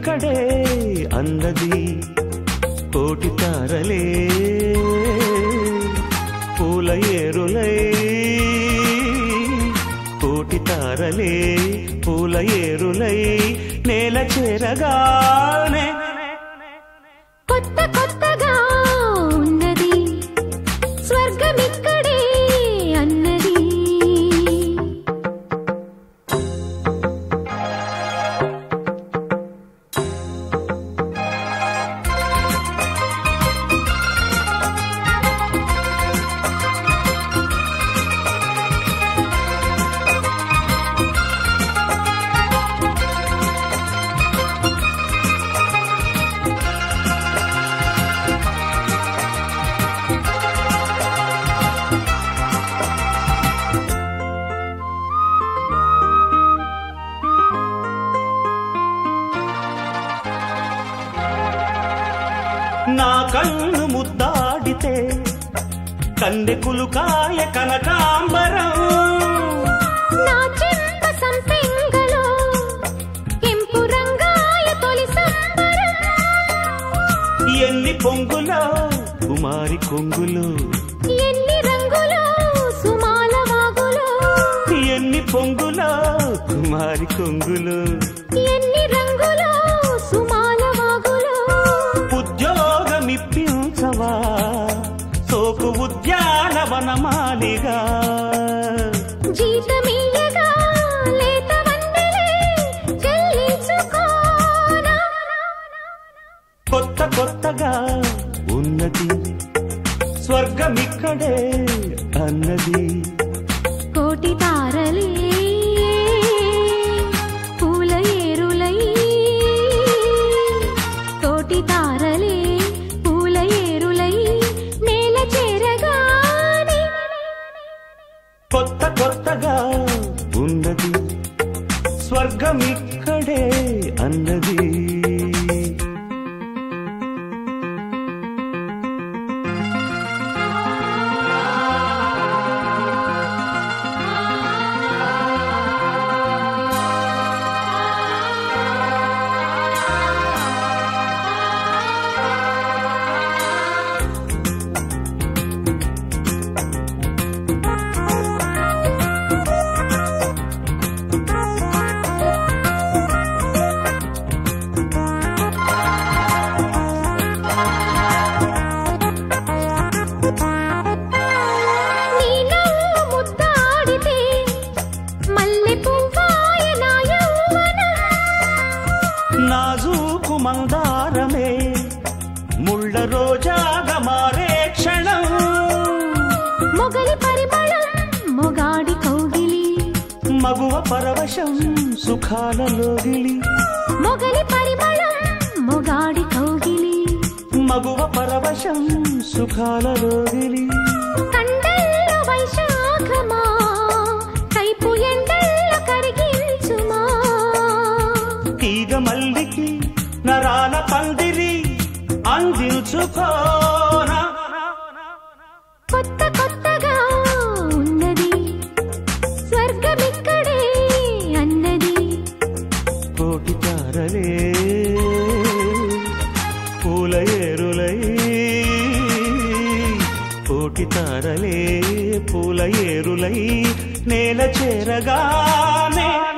స్వర్గమిక్కడే అన్నది కోటి తారలే పూల ఏరులై కోటి తారలే పూల ఏరులై నేల చేరగానే కొత్త కొత్తగా ఉన్నది స్వర్గమిక్కడే అన్నది నా కన్ను ముద్దాడితే కందెకులు కాయ కనకాంబరం నా చెంప సంపెంగలో కెంపు రంగాయ తొలి సంబరం ఎన్ని పొంగులో కుమారి కొంగులు ఎన్ని రంగులో సుమాల వాగులో ఎన్ని పొంగులో కుమారి కొంగులు ఎన్ని రంగులో సుమాల వాగులో ఉద్యోగమిప్పించవా సోకు ఉద్యానవనమాలిగా జీతమియ్యగా లేత వందెలే చెల్లించుకోనా కొత్త కొత్తగా ఉన్నది స్వర్గమిక్కడే అన్నది కోటి తారలే పూల ఏరులై కోటి తారలే పూల ఏరులై నేల చేరగానే కొత్త కొత్తగా ఉన్నది స్వర్గమిక్కడే అన్నది నీ నవ్వు ముద్దాడితే మల్లె పువ్వాయ నా యౌవనం నాజూకు మందారమే ముళ్ళ రోజాగా మారే క్షణం మొగలి పరిమళం మొగాడి కౌగిలి మగువ పరవశం సుఖాలలోగిలి మొగలి పరిమళం మొగాడి కౌగిలి మగువ పరవశం సుఖాలలోగిలి కండల్లో వైశాఖమా కైపు ఎండల్లో కరిగించుమా తీగ మల్లికి నరాల పందిరి అందించుకోనా కొత్త కొత్తగా ఉన్నది స్వర్గమిక్కడే అన్నది కోటి తారలే పూల ఏరులై కోటి తారలే పూల ఏరులై నేల చేరగానే